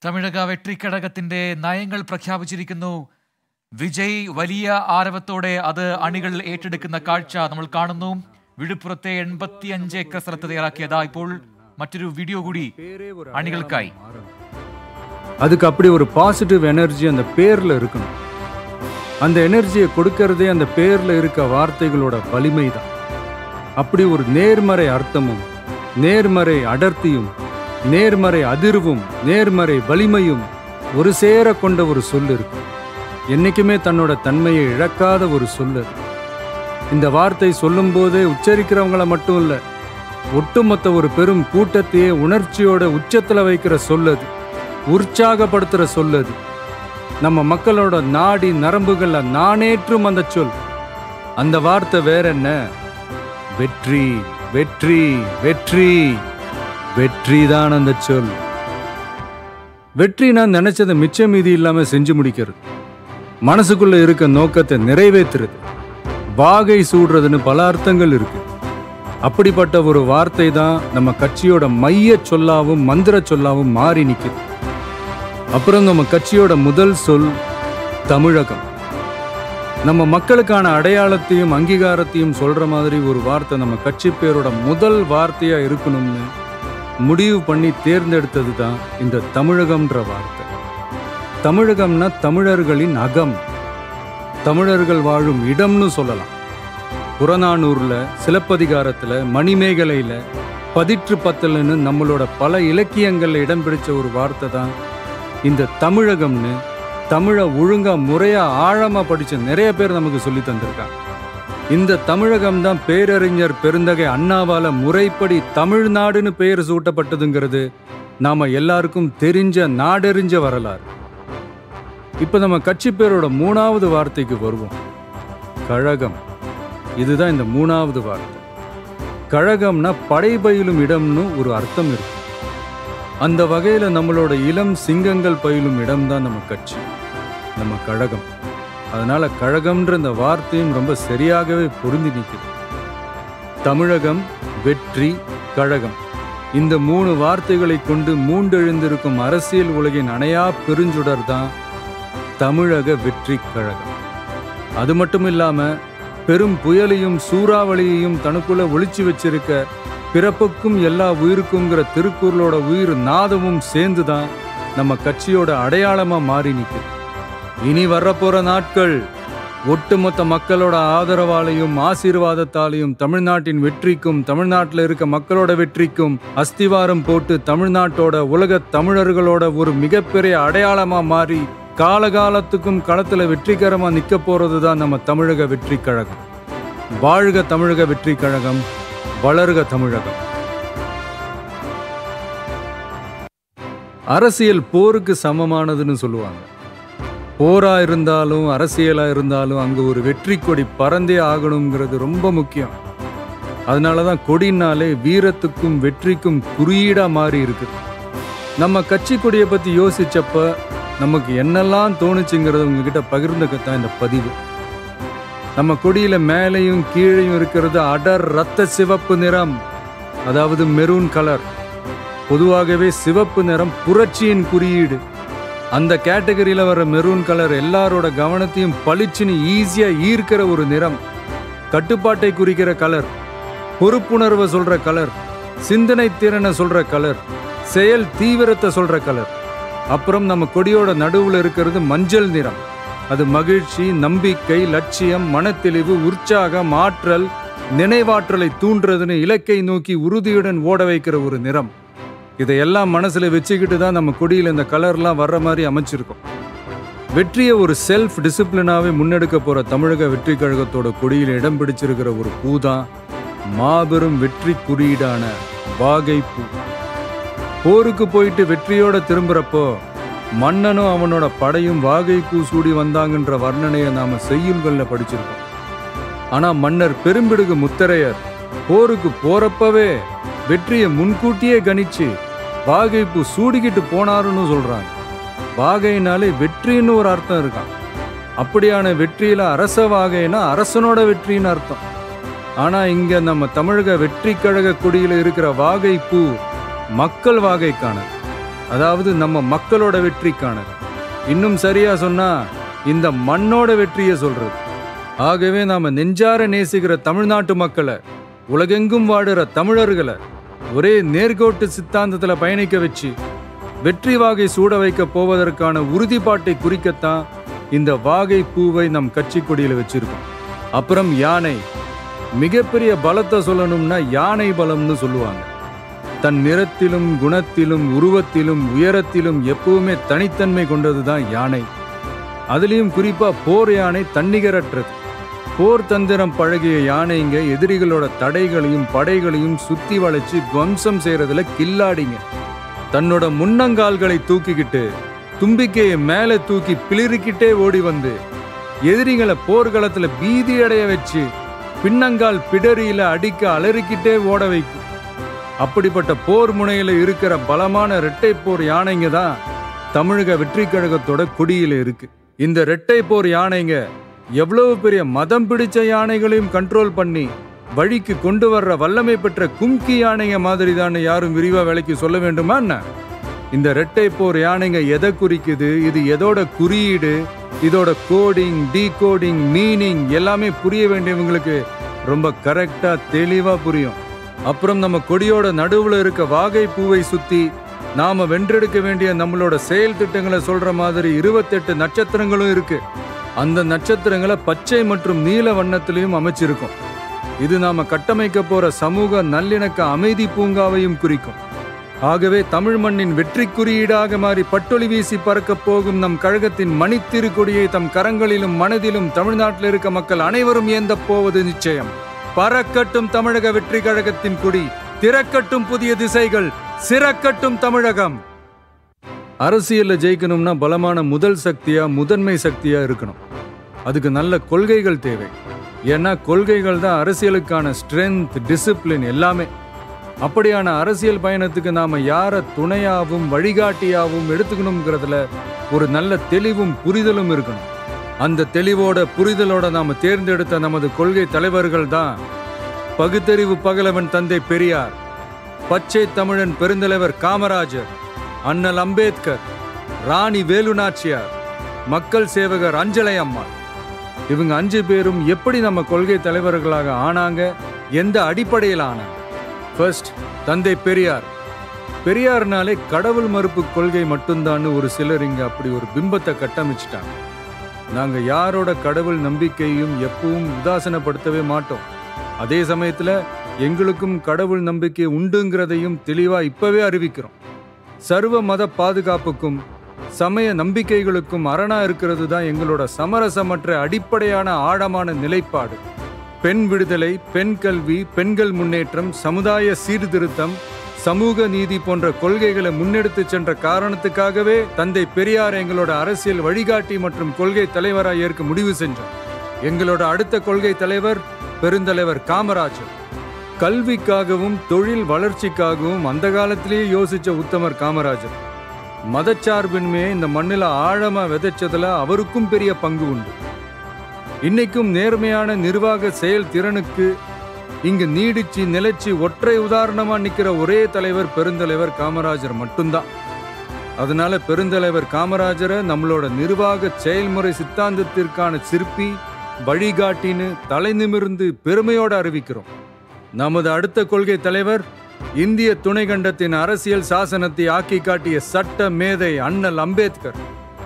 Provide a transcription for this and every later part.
തമിഴക വെട്രിക്കഴകത്തിന്റെ നയങ്ങൾ പ്രഖ്യാപിച്ചിരിക്കുന്നു വിജയ് വലിയ ആരവത്തോടെ അത് അണികൾ ഏറ്റെടുക്കുന്ന കാഴ്ച നമ്മൾ കാണുന്നു വിഴുപ്പുറത്തെ എൺപത്തിയഞ്ച് ഏക്കർ സ്ഥലത്ത് തയ്യാറാക്കിയതാ ഇപ്പോൾ മറ്റൊരു വീഡിയോ കൂടി അണികൾക്കായി அதுக்கு அப்படி ஒரு பாசிட்டிவ் எனர்ஜி அந்த பேர்ல இருக்கணும் அந்த எனர்ஜியை கொடுக்கறதே அந்த பேர்ல இருக்க வார்த்தைகளோட வலிமை தான் அப்படி ஒரு நேர்மறை அர்த்தமும் நேர்மறை அடர்த்தியும் நேர்மறை அதிர்வும் நேர்மறை வலிமையும் ஒரு சேர கொண்ட ஒரு சொல் இருக்கு என்னைக்குமே தன்னோட தன்மையை இழக்காத ஒரு சொல் அது. இந்த வார்த்தை சொல்லும்போதே உச்சரிக்கிறவங்கள மட்டும் இல்ல ஒட்டுமொத்த ஒரு பெரும் கூட்டத்தையே உணர்ச்சியோட உச்சத்துல வைக்கிற சொல் அது உற்சாகப்படுத்துற சொல் அது நம்ம மக்களோட நாடி நரம்புகள்ல நானேற்றும் அந்த சொல் அந்த வார்த்தை வேற என்ன வெற்றி வெற்றி வெற்றி வெற்றி தான் அந்த சொல் வெற்றி நான் நினைச்சதை மிச்சம் மீதி இல்லாம செஞ்சு முடிக்கிறது மனசுக்குள்ள இருக்க நோக்கத்தை நிறைவேற்றுறது வாகை சூடுறதுன்னு பல அர்த்தங்கள் இருக்கு அப்படிப்பட்ட ஒரு வார்த்தை தான் நம்ம கட்சியோட மைய சொல்லாவும் மந்திர சொல்லாவும் மாறி நிக்குது அப்புறம் நம்ம கட்சியோட முதல் சொல் தமிழகம் நம்ம மக்களுக்கான அடையாளத்தையும் அங்கீகாரத்தையும் சொல்ற மாதிரி ஒரு வார்த்தை நம்ம கட்சி பேரோட முதல் வார்த்தையா இருக்கணும்னு முடிவு பண்ணி தேர்ந்தெடுத்தது தான் இந்த தமிழகம்ன்ற வார்த்தை தமிழகம்னா தமிழர்களின் அகம் தமிழர்கள் வாழும் இடம்னு சொல்லலாம் புறநானூர்ல சிலப்பதிகாரத்துல மணிமேகலையில பதிற்று பத்தல்னு நம்மளோட பல இலக்கியங்கள்ல இடம் பிடிச்ச ஒரு வார்த்தை தான் இந்த தமிழகம்னு தமிழை ஒழுங்கா முறையா ஆழமா படிச்ச நிறைய பேர் நமக்கு சொல்லி தந்திருக்காங்க இந்த தமிழகம் தான் பேரறிஞர் பெருந்தகை அண்ணாவால முறைப்படி தமிழ்நாடுன்னு பெயர் சூட்டப்பட்டதுங்கிறது நாம எல்லாருக்கும் தெரிஞ்ச நாடறிஞ்ச வரலாறு இப்ப நம்ம கட்சி பேரோட மூணாவது வார்த்தைக்கு வருவோம் கழகம் இதுதான் இந்த மூணாவது வார்த்தை கழகம்னா படைபயிலும் இடம்னு ஒரு அர்த்தம் இருக்கு அந்த வகையில நம்மளோட இளம் சிங்கங்கள் பயிலும் இடம்தான் நம்ம கட்சி நம்ம கழகம் அதனால கழகம்ன்ற இந்த வார்த்தையும் ரொம்ப சரியாகவே பொருந்தி நிற்குது தமிழகம் வெற்றி கழகம் இந்த மூணு வார்த்தைகளை கொண்டு மூண்டெழுந்திருக்கும் அரசியல் உலகின் அணையா பெருஞ்சுடர் தான் தமிழக வெற்றி கழகம் அது மட்டும் இல்லாம பெரும் புயலையும் சூறாவளியையும் தனக்குள்ள ஒளிச்சு வச்சிருக்க பிறப்புக்கும் எல்லா உயிருக்குங்கிற திருக்குறளோட உயிர் நாதமும் சேர்ந்து தான் நம்ம கட்சியோட அடையாளமா மாறி நிற்குது இனி வரப்போற நாட்கள் ஒட்டுமொத்த மக்களோட ஆதரவாலையும் ஆசீர்வாதத்தாலையும் தமிழ்நாட்டின் வெற்றிக்கும் தமிழ்நாட்டில் இருக்க மக்களோட வெற்றிக்கும் அஸ்திவாரம் போட்டு தமிழ்நாட்டோட உலக தமிழர்களோட ஒரு மிகப்பெரிய அடையாளமா மாறி காலகாலத்துக்கும் களத்துல வெற்றிகரமா நிக்க போறது தான் நம்ம தமிழக வெற்றி கழகம் வாழ்க தமிழக வெற்றி கழகம் வளர்க தமிழகம் அரசியல் போருக்கு சமமானதுன்னு சொல்லுவாங்க போரா இருந்தாலும் அரசியலா இருந்தாலும் அங்க ஒரு வெற்றி கொடி பறந்தே ஆகணுங்கிறது ரொம்ப முக்கியம் அதனாலதான் கொடினாலே வீரத்துக்கும் வெற்றிக்கும் குறியீடா மாறி இருக்குது நம்ம கட்சி கொடியை பத்தி யோசிச்சப்ப நமக்கு என்னெல்லாம் தோணுச்சுங்கிறத உங்ககிட்ட பகிர்ந்துக்கத்தான் இந்த பதிவு நம்ம கொடியில மேலையும் கீழையும் இருக்கிறது அடர் ரத்த சிவப்பு நிறம் அதாவது மெரூன் கலர் பொதுவாகவே சிவப்பு நிறம் புரட்சியின் குறியீடு அந்த கேட்டகரியில வர மெரூன் கலர் எல்லாரோட கவனத்தையும் பளிச்சுன்னு ஈஸியா ஈர்க்கிற ஒரு நிறம் கட்டுப்பாட்டை குறிக்கிற கலர் பொறுப்புணர்வை சொல்ற கலர் சிந்தனை திறனை சொல்ற கலர் செயல் தீவிரத்தை சொல்ற கலர் அப்புறம் நம்ம கொடியோட நடுவுல இருக்கிறது மஞ்சள் நிறம் அது மகிழ்ச்சி நம்பிக்கை லட்சியம் மனத்தெளிவு உற்சாகம் ஆற்றல் நினைவாற்றலை தூண்டுறதுன்னு இலக்கை நோக்கி உறுதியுடன் ஓட வைக்கிற ஒரு நிறம் இதையெல்லாம் மனசுல வச்சுக்கிட்டு தான் நம்ம கொடியில இந்த கலர்லாம் வர்ற மாதிரி அமைச்சிருக்கோம் வெற்றியை ஒரு செல்ஃப் டிசிப்ளினாவே முன்னெடுக்க போற தமிழக வெற்றி கழகத்தோட கொடியில இடம் பிடிச்சிருக்கிற ஒரு பூ தான் மாபெரும் வெற்றி குறியீடான வாகை பூ போருக்கு போயிட்டு வெற்றியோட திரும்புறப்போ மன்னனும் அவனோட படையும் வாகை பூ சூடி வந்தாங்கன்ற வர்ணனையை நாம செய்யுள்கள்ல படிச்சிருக்கோம் ஆனா மன்னர் பெரும்பிடுகு முத்தரையர் போருக்கு போறப்பவே வெற்றியை முன்கூட்டியே கணிச்சு வாகைப்பூ சூடிக்கிட்டு போனாருன்னு சொல்றாங்க வாகைனாலே வெற்றின்னு ஒரு அர்த்தம் இருக்கான் அப்படியான வெற்றியில அரச வாகைனா அரசனோட வெற்றின்னு அர்த்தம் ஆனா இங்க நம்ம தமிழக வெற்றி கழக கொடியில இருக்கிற வாகை பூ மக்கள் வாகைக்கான அதாவது நம்ம மக்களோட வெற்றிக்கானது இன்னும் சரியா சொன்னா இந்த மண்ணோட வெற்றியை சொல்றது ஆகவே நாம நெஞ்சார நேசிக்கிற தமிழ்நாட்டு மக்களை உலகெங்கும் வாடுற தமிழர்களை ஒரே நேர்கோட்டு சித்தாந்தத்துல பயணிக்க வச்சு வெற்றி வாகை சூட வைக்க போவதற்கான உறுதிப்பாட்டை குறிக்கத்தான் இந்த வாகை பூவை நம் கட்சி கொடியில வச்சிருக்கோம் அப்புறம் யானை மிகப்பெரிய பலத்தை சொல்லணும்னா யானை பலம்னு சொல்லுவாங்க தன் நிறத்திலும் குணத்திலும் உருவத்திலும் உயரத்திலும் எப்பவுமே தனித்தன்மை கொண்டதுதான் யானை அதுலேயும் குறிப்பா போர் யானை தன்னிகரற்றது போர் தந்திரம் பழகிய யானைங்க எதிரிகளோட தடைகளையும் படைகளையும் சுத்தி வளைச்சு துவம்சம் செய்யறதுல கில்லாடிங்க தன்னோட முன்னங்கால்களை தூக்கிக்கிட்டு தும்பிக்கையை மேலே தூக்கி பிளிரிக்கிட்டே ஓடி வந்து எதிரிகளை போர்க்களத்துல பீதி அடைய வச்சு பின்னங்கால் பிடரியில அடிக்க அலறிக்கிட்டே ஓட வைக்கும் அப்படிப்பட்ட போர் முனையில இருக்கிற பலமான இரட்டை போர் யானைங்க தான் தமிழக வெற்றி கழகத்தோட கொடியில இருக்கு இந்த இரட்டை போர் யானைங்க எவ்வளவு பெரிய மதம் பிடிச்ச யானைகளையும் கண்ட்ரோல் பண்ணி வழிக்கு கொண்டு வர்ற வல்லமை பெற்ற கும்கி யானைங்க மாதிரி தான் யாரும் விரிவா விலைக்கு சொல்ல வேண்டுமா என்ன இந்த இரட்டை போர் யானைங்க எதை குறிக்குது இது எதோட குறியீடு இதோட கோடிங் டீகோடிங் மீனிங் எல்லாமே புரிய வேண்டியவங்களுக்கு ரொம்ப கரெக்டா தெளிவா புரியும் அப்புறம் நம்ம கொடியோட நடுவுல இருக்க வாகை பூவை சுத்தி நாம வென்றெடுக்க வேண்டிய நம்மளோட செயல் திட்டங்களை சொல்ற மாதிரி இருபத்தெட்டு நட்சத்திரங்களும் இருக்கு அந்த நட்சத்திரங்களை பச்சை மற்றும் நீல வண்ணத்திலையும் அமைச்சிருக்கும் இது நாம கட்டமைக்க போற சமூக நல்லிணக்க அமைதி பூங்காவையும் குறிக்கும் ஆகவே தமிழ் மண்ணின் வெற்றி குறியீடாக மாறி பட்டொளி வீசி பறக்கப் போகும் நம் கழகத்தின் மணித்திரு கொடியை தம் கரங்களிலும் மனதிலும் தமிழ்நாட்டில் இருக்க மக்கள் அனைவரும் ஏந்தப் போவது நிச்சயம் பறக்கட்டும் தமிழக வெற்றி கழகத்தின் கொடி திறக்கட்டும் புதிய திசைகள் சிறக்கட்டும் தமிழகம் அரசியல்ல ஜெயிக்கணும்னா பலமான முதல் சக்தியா முதன்மை சக்தியா இருக்கணும் அதுக்கு நல்ல கொள்கைகள் தேவை ஏன்னா கொள்கைகள் தான் அரசியலுக்கான ஸ்ட்ரென்த் டிசிப்ளின் எல்லாமே அப்படியான அரசியல் பயணத்துக்கு நாம யார துணையாவும் வழிகாட்டியாவும் எடுத்துக்கணுங்கிறதுல ஒரு நல்ல தெளிவும் புரிதலும் இருக்கணும் அந்த தெளிவோட புரிதலோட நாம தேர்ந்தெடுத்த நமது கொள்கை தலைவர்கள் தான் பகுத்தறிவு பகலவன் தந்தை பெரியார் பச்சை தமிழன் பெருந்தலைவர் காமராஜர் அண்ணல் அம்பேத்கர் ராணி வேலு நாச்சியார் மக்கள் சேவகர் அஞ்சலை அம்மாள் இவங்க அஞ்சு பேரும் எப்படி நம்ம கொள்கை தலைவர்களாக ஆனாங்க எந்த அடிப்படையில் ஆனாங்க ஃபர்ஸ்ட் தந்தை பெரியார் பெரியார்னாலே கடவுள் மறுப்பு கொள்கை மட்டும்தான்னு ஒரு சிலர் இங்க அப்படி ஒரு பிம்பத்தை கட்டமைச்சிட்டாங்க நாங்க யாரோட கடவுள் நம்பிக்கையும் எப்பவும் உதாசனப்படுத்தவே மாட்டோம் அதே சமயத்துல எங்களுக்கும் கடவுள் நம்பிக்கை உண்டுங்கிறதையும் தெளிவா இப்பவே அறிவிக்கிறோம் சர்வ மத பாதுகாப்புக்கும் சமய நம்பிக்கைகளுக்கும் அரணா இருக்கிறது தான் எங்களோட சமரசமற்ற அடிப்படையான ஆழமான நிலைப்பாடு பெண் விடுதலை பெண் கல்வி பெண்கள் முன்னேற்றம் சமுதாய சீர்திருத்தம் சமூக நீதி போன்ற கொள்கைகளை முன்னெடுத்து சென்ற காரணத்துக்காகவே தந்தை பெரியார் எங்களோட அரசியல் வழிகாட்டி மற்றும் கொள்கை தலைவராக ஏற்க முடிவு செஞ்சோம் எங்களோட அடுத்த கொள்கை தலைவர் பெருந்தலைவர் காமராஜர் கல்விக்காகவும் தொழில் வளர்ச்சிக்காகவும் அந்த காலத்திலேயே யோசிச்ச உத்தமர் காமராஜர் மதச்சார்பின்மையை இந்த மண்ணில் ஆழமா விதைச்சதுல அவருக்கும் பெரிய பங்கு உண்டு இன்னைக்கும் நேர்மையான நிர்வாக செயல் திறனுக்கு இங்கு நீடிச்சு நிலைச்சு ஒற்றை உதாரணமா நிக்கிற ஒரே தலைவர் பெருந்தலைவர் காமராஜர் மட்டும்தான் அதனால பெருந்தலைவர் காமராஜரை நம்மளோட நிர்வாக செயல்முறை சித்தாந்தத்திற்கான சிற்பி வழிகாட்டின்னு தலை நிமிர்ந்து பெருமையோட அறிவிக்கிறோம் நமது அடுத்த கொள்கை தலைவர் இந்திய துணைக்கண்டத்தின் அரசியல் சாசனத்தை ஆக்கி காட்டிய சட்ட மேதை அண்ணல் அம்பேத்கர்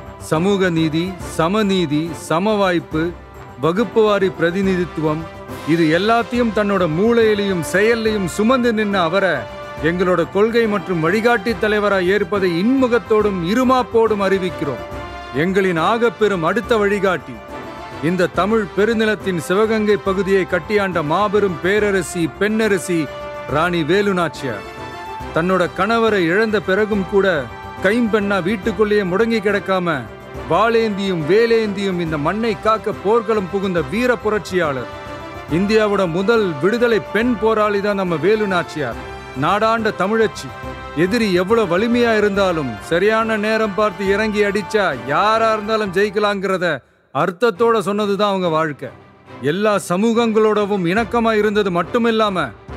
சமூக நீதி சமநீதி சமவாய்ப்பு வகுப்புவாரி பிரதிநிதித்துவம் இது எல்லாத்தையும் தன்னோட மூளையிலையும் செயல்லையும் சுமந்து நின்ன அவரை எங்களோட கொள்கை மற்றும் வழிகாட்டி தலைவராய் ஏற்பதை இன்முகத்தோடும் இருமாப்போடும் அறிவிக்கிறோம் எங்களின் ஆகப்பெரும் அடுத்த வழிகாட்டி இந்த தமிழ் பெருநிலத்தின் சிவகங்கை பகுதியை கட்டியாண்ட மாபெரும் பேரரசி பெண்ணரசி ராணி வேலு நாச்சியார் தன்னோட கணவரை இழந்த பிறகும் கூட கைம்பெண்ணா வீட்டுக்குள்ளேயே முடங்கி கிடக்காம வாளேந்தியும் வேலேந்தியும் இந்த மண்ணை காக்க போர்க்களம் புகுந்த வீர புரட்சியாளர் இந்தியாவோட முதல் விடுதலை பெண் போராளி தான் நம்ம வேலு நாச்சியார் நாடாண்ட தமிழச்சி எதிரி எவ்வளவு வலிமையா இருந்தாலும் சரியான நேரம் பார்த்து இறங்கி அடிச்சா யாரா இருந்தாலும் ஜெயிக்கலாங்கிறத அர்த்தத்தோட சொன்னதுதான் அவங்க வாழ்க்கை எல்லா சமூகங்களோடவும் இணக்கமா இருந்தது மட்டுமில்லாம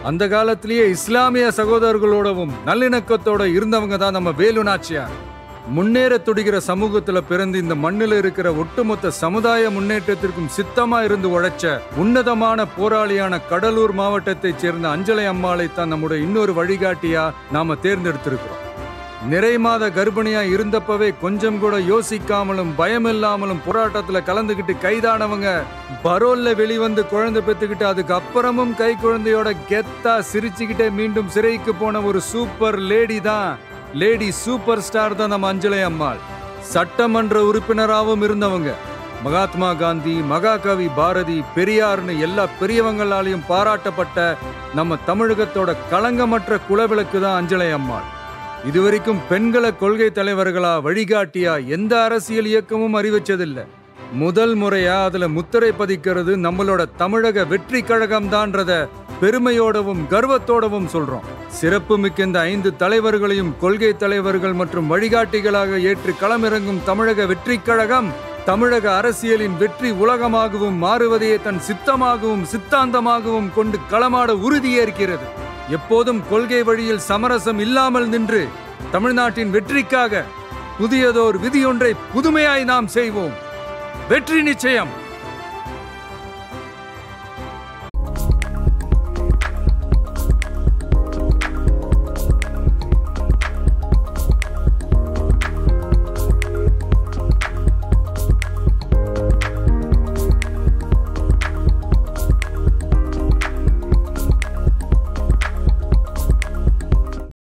அந்த காலத்திலேயே இஸ்லாமிய சகோதரர்களோடவும் நல்லிணக்கத்தோட இருந்தவங்க தான் நம்ம வேலு நாச்சியார் முன்னேற துடிக்கிற சமூகத்துல பிறந்து இந்த மண்ணில் இருக்கிற ஒட்டுமொத்த சமுதாய முன்னேற்றத்திற்கும் சித்தமா இருந்து உழைச்ச உன்னதமான போராளியான கடலூர் மாவட்டத்தைச் சேர்ந்த அஞ்சலை அம்மாளை தான் நம்முடைய இன்னொரு வழிகாட்டியா நாம தேர்ந்தெடுத்திருக்கிறோம் நிறை மாத கர்ப்பிணியா இருந்தப்பவே கொஞ்சம் கூட யோசிக்காமலும் பயமில்லாமலும் போராட்டத்துல கலந்துகிட்டு கைதானவங்க பரோல்ல வெளிவந்து குழந்தை பெத்துக்கிட்டு அதுக்கு அப்புறமும் கை குழந்தையோட கெத்தா சிரிச்சுக்கிட்டே மீண்டும் சிறைக்கு போன ஒரு சூப்பர் லேடி தான் லேடி சூப்பர் ஸ்டார் தான் நம்ம அஞ்சலை அம்மாள் சட்டமன்ற உறுப்பினராகவும் இருந்தவங்க மகாத்மா காந்தி மகாகவி பாரதி பெரியார்னு எல்லா பெரியவங்களாலையும் பாராட்டப்பட்ட நம்ம தமிழகத்தோட களங்கமற்ற குலவிளக்கு தான் அஞ்சலை அம்மாள் இதுவரைக்கும் பெண்களை கொள்கை தலைவர்களா வழிகாட்டியா எந்த அரசியல் இயக்கமும் அறிவிச்சதில்லை முதல் முறையா அதுல முத்திரை பதிக்கிறது நம்மளோட தமிழக வெற்றி கழகம் தான்றத பெருமையோடவும் கர்வத்தோடவும் சொல்றோம் சிறப்பு மிக்க இந்த ஐந்து தலைவர்களையும் கொள்கை தலைவர்கள் மற்றும் வழிகாட்டிகளாக ஏற்று களமிறங்கும் தமிழக வெற்றி கழகம் தமிழக அரசியலின் வெற்றி உலகமாகவும் மாறுவதையே தன் சித்தமாகவும் சித்தாந்தமாகவும் கொண்டு களமாட உறுதியேற்கிறது எப்போதும் கொள்கை வழியில் சமரசம் இல்லாமல் நின்று தமிழ்நாட்டின் வெற்றிக்காக புதியதோர் விதியொன்றை புதுமையாய் நாம் செய்வோம் வெற்றி நிச்சயம்